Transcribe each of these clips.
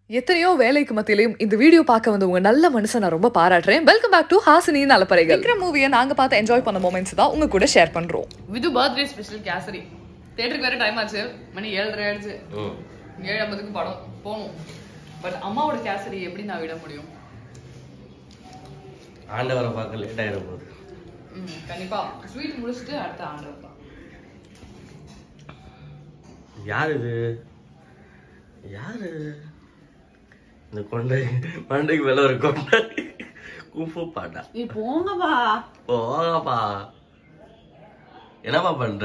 எத்தனையோ வேலைக்கு மத்தியிலையும் இந்த வீடியோ பார்க்க வந்த உங்க நல்ல மனுஷன் நான் ரொம்ப பாராட்டுறேன் வெல்கம் பேக் டு ஹாசினி நலப்பறைகள் விக்ரம் மூவியை நாங்க பார்த்து என்ஜாய் பண்ண மூமெண்ட்ஸ் தான் உங்க கூட ஷேர் பண்றோம் விது பர்த்டே ஸ்பெஷல் கேசரி தேட்டருக்கு வேற டைம் ஆச்சு மணி ஏழரை ஆயிடுச்சு ஏழு ஐம்பதுக்கு படம் போகணும் பட் அம்மாவோட கேசரி எப்படி நான் விட முடியும் ஆண்டவரை பார்க்க லேட் ஆயிட போகுது ம், கண்டிப்பா ஸ்வீட் முடிச்சுட்டு அடுத்த ஆண்டர் தான் யார் இது யாரு இந்த கொண்டை மண்டைக்கு மேல ஒரு கொண்டை குஃபு பாட்டா நீ போங்கப்பா போகப்பா என்னப்பா பண்ற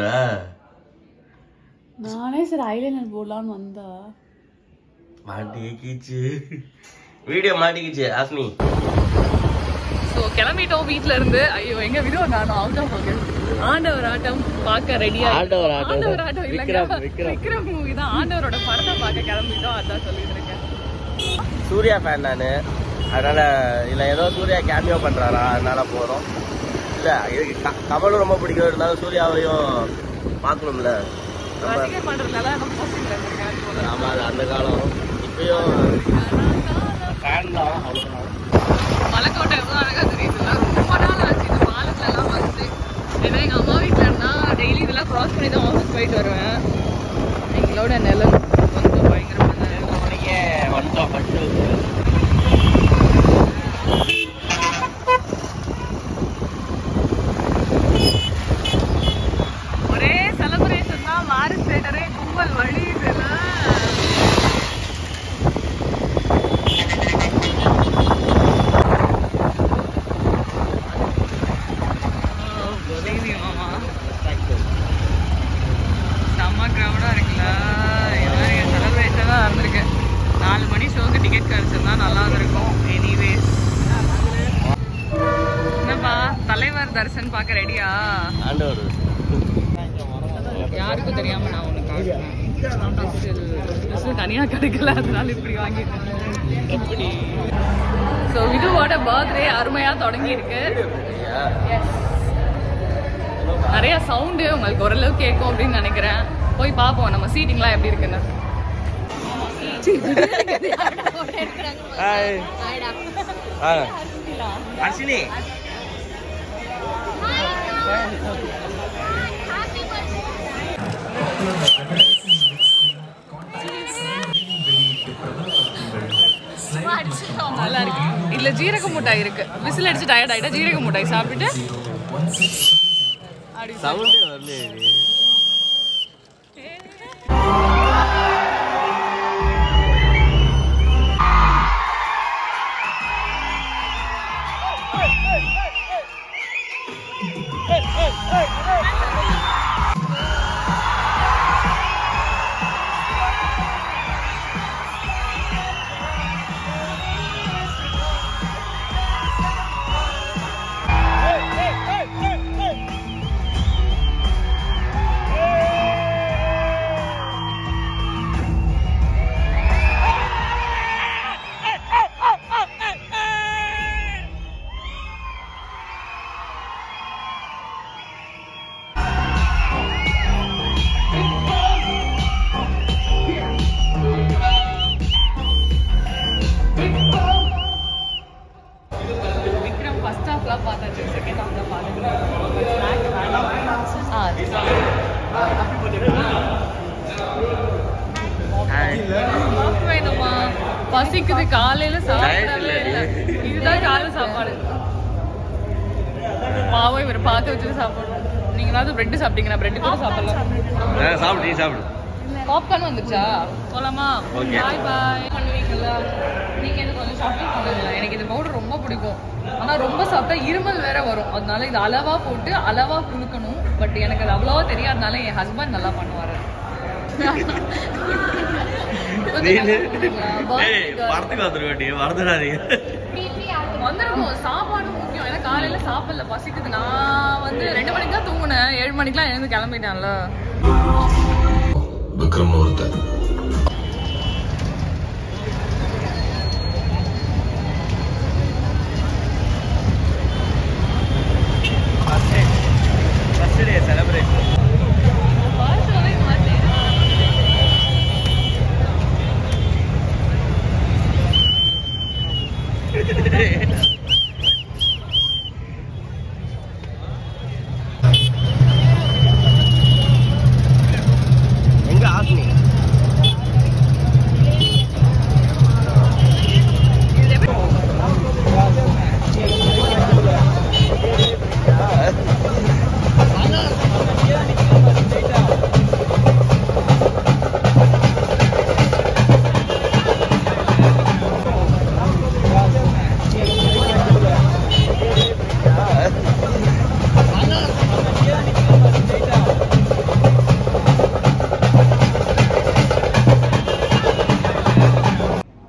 நானே சரி ஐலைனர் போடலான்னு வந்தா மாட்டிக்கிச்சு வீடியோ மாட்டிக்கிச்சு ஆஸ்மி ஸோ கிளம்பிட்டோம் வீட்ல இருந்து ஐயோ எங்க விதோ நானும் அவுட் ஆஃப் ஃபோக்கஸ் ஆண்டவர் ஆட்டம் பார்க்க ரெடியா ஆண்டவர் ஆட்டம். ஆண்டவர் ஆட்டம் இல்லைங்க விக்ரம், விக்ரம். விக்ரம் மூவி தான் ஆண்டவரோட படத்தை பார்க்க கிளம்பிட்டோம் அதான் சொல்லிட்டு இருக்கேன் சூர்யா ஃபேன் நானு அதனால இல்ல ஏதோ சூர்யா கேமியோ பண்றாரா அதனால போறோம் இல்ல இதுக்கு க- கமலும் ரொம்ப பிடிக்கும் இருந்தாலும் சூர்யாவையும் பார்க்கணும்ல நம்ம ரசிகை பண்றதுனால நம்ம போஸ்டிங்ல இருக்கேன் ஆமா அது அந்த காலம் இப்பயும் ஃபேன் தான் அவ்வளவுதான் மலைக்கோட்டை எவ்வளோ அழகா தெரியுதுல்ல ரொம்ப நாள் ஆச்சு இந்த பாலத்துல எல்லாம் வந்து ஏன்னா எங்க அம்மா வீட்ல இருந்தா டெய்லி இதெல்லாம் கிராஸ் பண்ணி தான் ஆஃபீஸ் போயிட்டு வருவேன் எங்களோட நிலம் கொஞ்சம் பயங்கரமான மணிக்கே வந்துட்டோம் ஃபர்ஸ்ட் ஒரே செலிப்ரேஷன் தான் வாரிஸ் தேட்டரே கும்பல் வழி செம்ம க்ரௌடாக இருக்குல்ல இவன் என் செலிப்ரேஷனாக இருந்திருக்கு நாலு மணி ஷோக்கு டிக்கெட் கிடச்சிருந்தா நல்லா இருந்திருக்கும் எனிவேஸ் என்னப்பா தலைவர் தரிசன் பார்க்க ரெடியா ஆண்டவர் யாருக்கும் தெரியாம நான் ஒண்ணு காட்டுறேன் தனியா கிடைக்கல அதனால இப்படி வாங்கிட்டேன் எப்படி ஸோ விதுவோட பர்த்டே அருமையா தொடங்கி இருக்கு நிறைய சவுண்டு உங்களுக்கு ஓரளவு கேட்கும் அப்படின்னு நினைக்கிறேன் போய் பார்ப்போம் நம்ம சீட்டிங்லாம் எப்படி இருக்குன்னு ஹாய் அர்ஷினி நல்லா இருக்கு இதுல ஜீரக மிட்டாய் இருக்கு விசில் அடிச்சு டயர்ட் ஆயிட்டா ஜீரக மிட்டாய் சாப்பிட்டுட்டு அப்படி சவுண்டே வரல விக்ரம் ஃபர்ஸ்ட் ஹாஃப்லாம் பார்த்தாச்சு செகண்ட் ஹாஃப்லாம் பார்த்துட்டு ஆ அது சாப்பிட்டு வேணுமா பசிக்குது காலையில சாப்பிடவே இல்லை இதுதான் காலை சாப்பாடு பாவம் இவர் பார்த்து வச்சுட்டு சாப்பிடணும் நீங்களாவது பிரெட் சாப்பிட்டீங்கன்னா பிரெட் கூட சாப்பிடலாம் சாப்பிடு நீ சாப்பிடு பாப்கார்ன் வந்துச்சா போலாமா Okay. பாய் பாய் பண்ணுவீங்கல்ல நீங்க இது கொஞ்சம் ஷாப்பிங் பண்ணுங்களேன் எனக்கு இந்த பவுடர் ரொம்ப பிடிக்கும் ஆனா ரொம்ப சாப்பிட்டா இருமல் வேற வரும் அதனால இது அளவா போட்டு அளவா குளுக்கணும் பட் எனக்கு அது அவ்வளவா தெரியாதனால என் ஹஸ்பண்ட் நல்லா பண்ணுவாரு நீனு ஏய் படத்துக்கு வந்துருவாட்டி மறந்துடாதீங்க வந்துருக்கும் சாப்பாடு முக்கியம் ஏன்னா காலையில சாப்பிடல பசிக்குது நான் வந்து ரெண்டு மணிக்கு தான் தூங்குனேன் ஏழு மணிக்கெல்லாம் எழுந்து கிளம்பிட்டேன்ல விக்ரம் ஒருத்தன் ஃபர்ஸ்ட் டே செலிப்ரேஷன் பார்த்து மாட்டேன்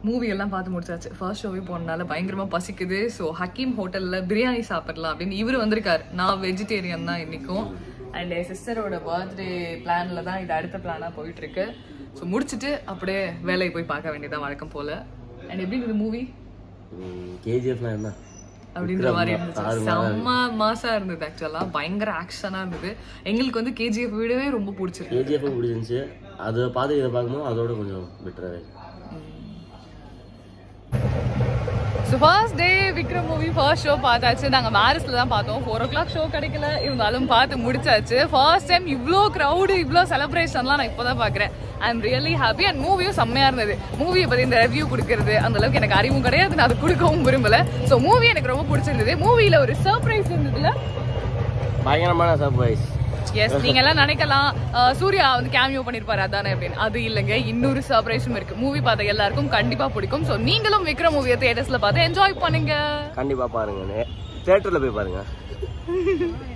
மூவி எல்லாம் பார்த்து முடிச்சாச்சு ஃபர்ஸ்ட் ஷோவே போனனால பயங்கரமா பசிக்குது ஸோ ஹக்கீம் ஹோட்டல்ல பிரியாணி சாப்பிடலாம் அப்படின்னு இவர் வந்திருக்காரு நான் வெஜிடேரியன் தான் இன்னைக்கும் அண்ட் என் சிஸ்டரோட பர்த்டே பிளான்ல தான் இது அடுத்த பிளானா போயிட்டு இருக்கு ஸோ முடிச்சுட்டு அப்படியே வேலையை போய் பார்க்க வேண்டியதான் வழக்கம் போல அண்ட் எப்படி இருந்தது மூவி கேஜிஎஃப்னா என்ன அப்படின்ற மாதிரி இருந்துச்சு செம்ம மாசா இருந்தது ஆக்சுவலா பயங்கர ஆக்ஷனா இருந்தது எங்களுக்கு வந்து கேஜிஎஃப் விடவே ரொம்ப பிடிச்சிருக்கு கேஜிஎஃப் பிடிச்சிருந்துச்சு அதை பார்த்து இதை பார்க்கும்போது அதோட கொஞ்சம் பெட்டராக so first day Vikram movie first show பார்த்தாச்சு நாங்கள் மேரிஸ்ல தான் பார்த்தோம் ஃபோர் ஓ கிளாக் ஷோ கிடைக்கல இருந்தாலும் பார்த்து முடிச்சாச்சு ஃபர்ஸ்ட் டைம் இவ்வளோ க்ரௌடு இவ்வளோ செலிப்ரேஷன்லாம் நான் இப்போ தான் பார்க்குறேன் I am really happy and மூவியும் செம்மையாக இருந்தது மூவியை பற்றி இந்த ரிவ்யூ கொடுக்கறது அந்த அளவுக்கு எனக்கு அறிவும் கிடையாது நான் அதை கொடுக்கவும் விரும்பல ஸோ மூவி எனக்கு ரொம்ப பிடிச்சிருந்தது மூவியில் ஒரு சர்ப்ரைஸ் இருந்ததுல பயங்கரமான சர்ப்ரைஸ் எஸ் நீங்க எல்லாம் நினைக்கலாம் அஹ், சூர்யா வந்து கேமியோ பண்ணிருப்பாரு அதானே அப்படின்னு அது இல்லைங்க இன்னொரு சர்ப்ரைஸும் இருக்கு மூவி பார்த்த எல்லாருக்கும் கண்டிப்பா பிடிக்கும் ஸோ நீங்களும் விக்ரம் மூவியை தியேட்டர்ஸ்ல பார்த்து என்ஜாய் பண்ணுங்க கண்டிப்பாக பாருங்க தேட்டரில் போய் பாருங்க